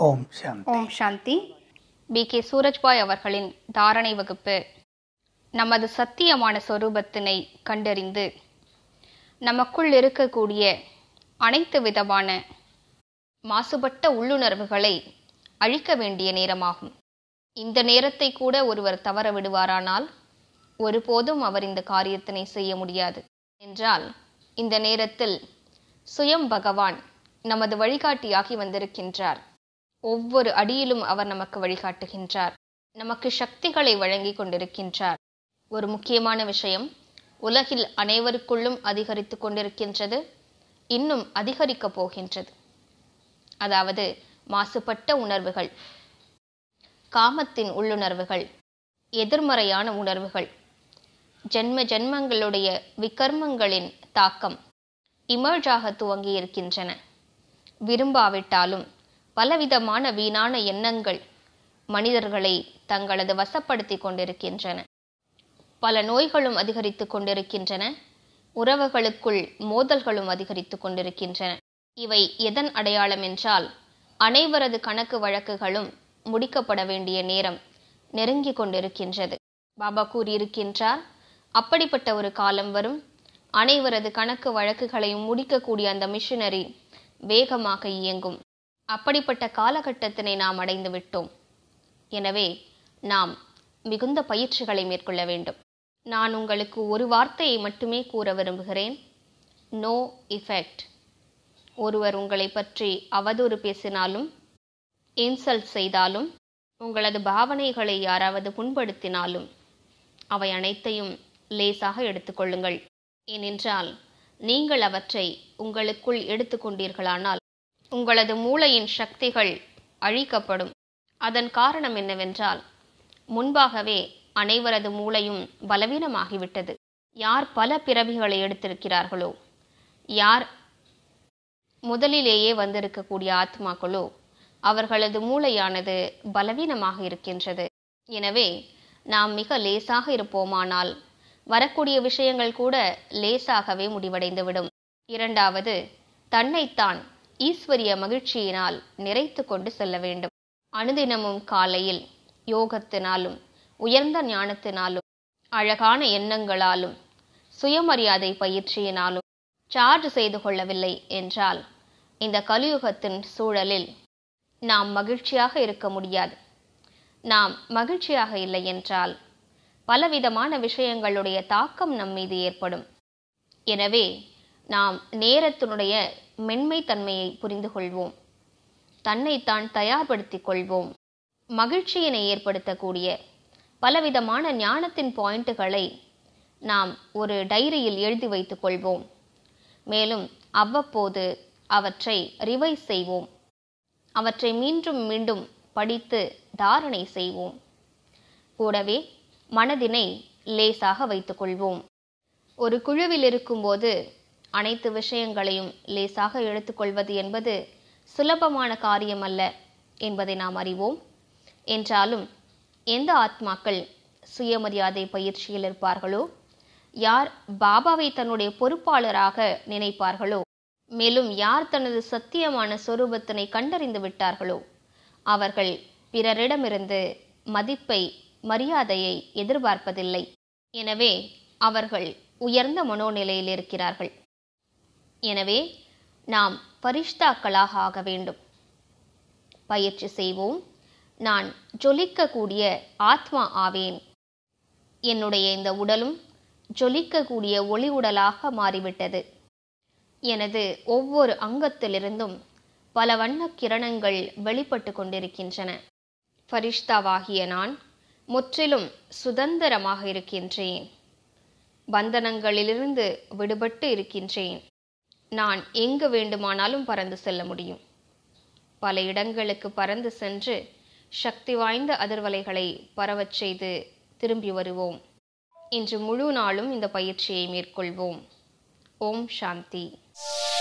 ஓம் சாந்தி ஓம் சாந்தி B K சூரஜ்பாய் அவர்களின் தாரணை வகுப்பு நமது சத்தியமான சொரூபத்தினை கண்டறிந்து நமக்குள் இருக்கக்கூடிய அனைத்து விதமான மாசுபட்ட உள்ளுணர்வுகளை அழிக்க வேண்டிய நேரமாகும் இந்த நேரத்தை கூட ஒருவர் தவற விடுவாரானால் ஒருபோதும் அவர் இந்த காரியத்தினை செய்ய முடியாது என்றால் இந்த நேரத்தில் சுயம் பகவான் நமது வழிகாட்டியாகி வந்திருக்கின்றார் ஒவ்வொரு அடியிலும் அவர் நமக்கு வழிகாட்டுகின்றார் நமக்கு சக்திகளை வழங்கி கொண்டிருக்கின்றார் ஒரு முக்கியமான விஷயம் உலகில் அனைவருக்குள்ளும் அதிகரித்து கொண்டிருக்கின்றது இன்னும் அதிகரிக்கப் போகின்றது அதாவது மாசுபட்ட உணர்வுகள் காமத்தின் உள்ளுணர்வுகள் எதிர்மறையான உணர்வுகள் ஜென்ம ஜென்மங்களுடைய விகர்மங்களின் தாக்கம் இமர்ஜாக துவங்கி இருக்கின்றன விரும்பாவிட்டாலும் பலவிதமான வீணான எண்ணங்கள் மனிதர்களை தங்களது வசப்படுத்தி கொண்டிருக்கின்றன பல நோய்களும் அதிகரித்து கொண்டிருக்கின்றன உறவுகளுக்குள் மோதல்களும் அதிகரித்து கொண்டிருக்கின்றன இவை எதன் அடையாளம் என்றால் அனைவரது கணக்கு வழக்குகளும் முடிக்கப்பட வேண்டிய நேரம் நெருங்கி கொண்டிருக்கின்றது பாபா கூறியிருக்கின்றார் அப்படிப்பட்ட ஒரு காலம் வரும் அனைவரது கணக்கு வழக்குகளையும் முடிக்கக்கூடிய அந்த மிஷினரி வேகமாக இயங்கும் அப்படிப்பட்ட காலகட்டத்தினை நாம் அடைந்து விட்டோம் எனவே நாம் மிகுந்த பயிற்சிகளை மேற்கொள்ள வேண்டும் நான் உங்களுக்கு ஒரு வார்த்தையை மட்டுமே கூற விரும்புகிறேன் நோ இஃபெக்ட் ஒருவர் உங்களை பற்றி அவதூறு பேசினாலும் இன்சல்ட் செய்தாலும் உங்களது பாவனைகளை யாராவது புண்படுத்தினாலும் அவை அனைத்தையும் லேசாக எடுத்துக்கொள்ளுங்கள் ஏனென்றால் நீங்கள் அவற்றை உங்களுக்குள் எடுத்துக்கொண்டீர்களானால் உங்களது மூளையின் சக்திகள் அழிக்கப்படும் அதன் காரணம் என்னவென்றால் முன்பாகவே அனைவரது மூளையும் பலவீனமாகிவிட்டது யார் பல பிறவிகளை எடுத்திருக்கிறார்களோ யார் முதலிலேயே வந்திருக்கக்கூடிய ஆத்மாக்களோ அவர்களது மூளையானது பலவீனமாக இருக்கின்றது எனவே நாம் மிக லேசாக இருப்போமானால் வரக்கூடிய விஷயங்கள் கூட லேசாகவே முடிவடைந்துவிடும் இரண்டாவது தன்னைத்தான் ஈஸ்வரிய மகிழ்ச்சியினால் நிறைத்து கொண்டு செல்ல வேண்டும் அனுதினமும் காலையில் யோகத்தினாலும் உயர்ந்த ஞானத்தினாலும் அழகான எண்ணங்களாலும் சுயமரியாதை பயிற்சியினாலும் சார்ஜ் செய்து கொள்ளவில்லை என்றால் இந்த கலியுகத்தின் சூழலில் நாம் மகிழ்ச்சியாக இருக்க முடியாது நாம் மகிழ்ச்சியாக இல்லை என்றால் பலவிதமான விஷயங்களுடைய தாக்கம் நம் மீது ஏற்படும் எனவே நாம் நேரத்தினுடைய மென்மை தன்மையை புரிந்து கொள்வோம் தன்னைத்தான் தயார்படுத்திக் கொள்வோம் மகிழ்ச்சியினை ஏற்படுத்தக்கூடிய பலவிதமான ஞானத்தின் பாயிண்ட்டுகளை நாம் ஒரு டைரியில் எழுதி வைத்துக் கொள்வோம் மேலும் அவ்வப்போது அவற்றை ரிவைஸ் செய்வோம் அவற்றை மீண்டும் மீண்டும் படித்து தாரணை செய்வோம் கூடவே மனதினை லேசாக வைத்துக்கொள்வோம் ஒரு குழுவில் இருக்கும்போது அனைத்து விஷயங்களையும் லேசாக எடுத்துக்கொள்வது என்பது சுலபமான காரியம் அல்ல என்பதை நாம் அறிவோம் என்றாலும் எந்த ஆத்மாக்கள் சுயமரியாதை பயிற்சியில் இருப்பார்களோ யார் பாபாவை தன்னுடைய பொறுப்பாளராக நினைப்பார்களோ மேலும் யார் தனது சத்தியமான சொரூபத்தினை கண்டறிந்து விட்டார்களோ அவர்கள் பிறரிடமிருந்து மதிப்பை மரியாதையை எதிர்பார்ப்பதில்லை எனவே அவர்கள் உயர்ந்த மனோநிலையில் இருக்கிறார்கள் எனவே நாம் பரிஷ்தாக்களாக ஆக வேண்டும் பயிற்சி செய்வோம் நான் ஜொலிக்கக்கூடிய ஆத்மா ஆவேன் என்னுடைய இந்த உடலும் ஜொலிக்கக்கூடிய ஒளி உடலாக மாறிவிட்டது எனது ஒவ்வொரு அங்கத்திலிருந்தும் பல வண்ண கிரணங்கள் வெளிப்பட்டு கொண்டிருக்கின்றன ஃபரிஷ்தாவாகிய நான் முற்றிலும் சுதந்திரமாக இருக்கின்றேன் பந்தனங்களிலிருந்து விடுபட்டு இருக்கின்றேன் நான் எங்கு வேண்டுமானாலும் பறந்து செல்ல முடியும் பல இடங்களுக்கு பறந்து சென்று சக்தி வாய்ந்த அதிர்வலைகளை பரவச் செய்து திரும்பி வருவோம் இன்று முழு நாளும் இந்த பயிற்சியை மேற்கொள்வோம் ஓம் சாந்தி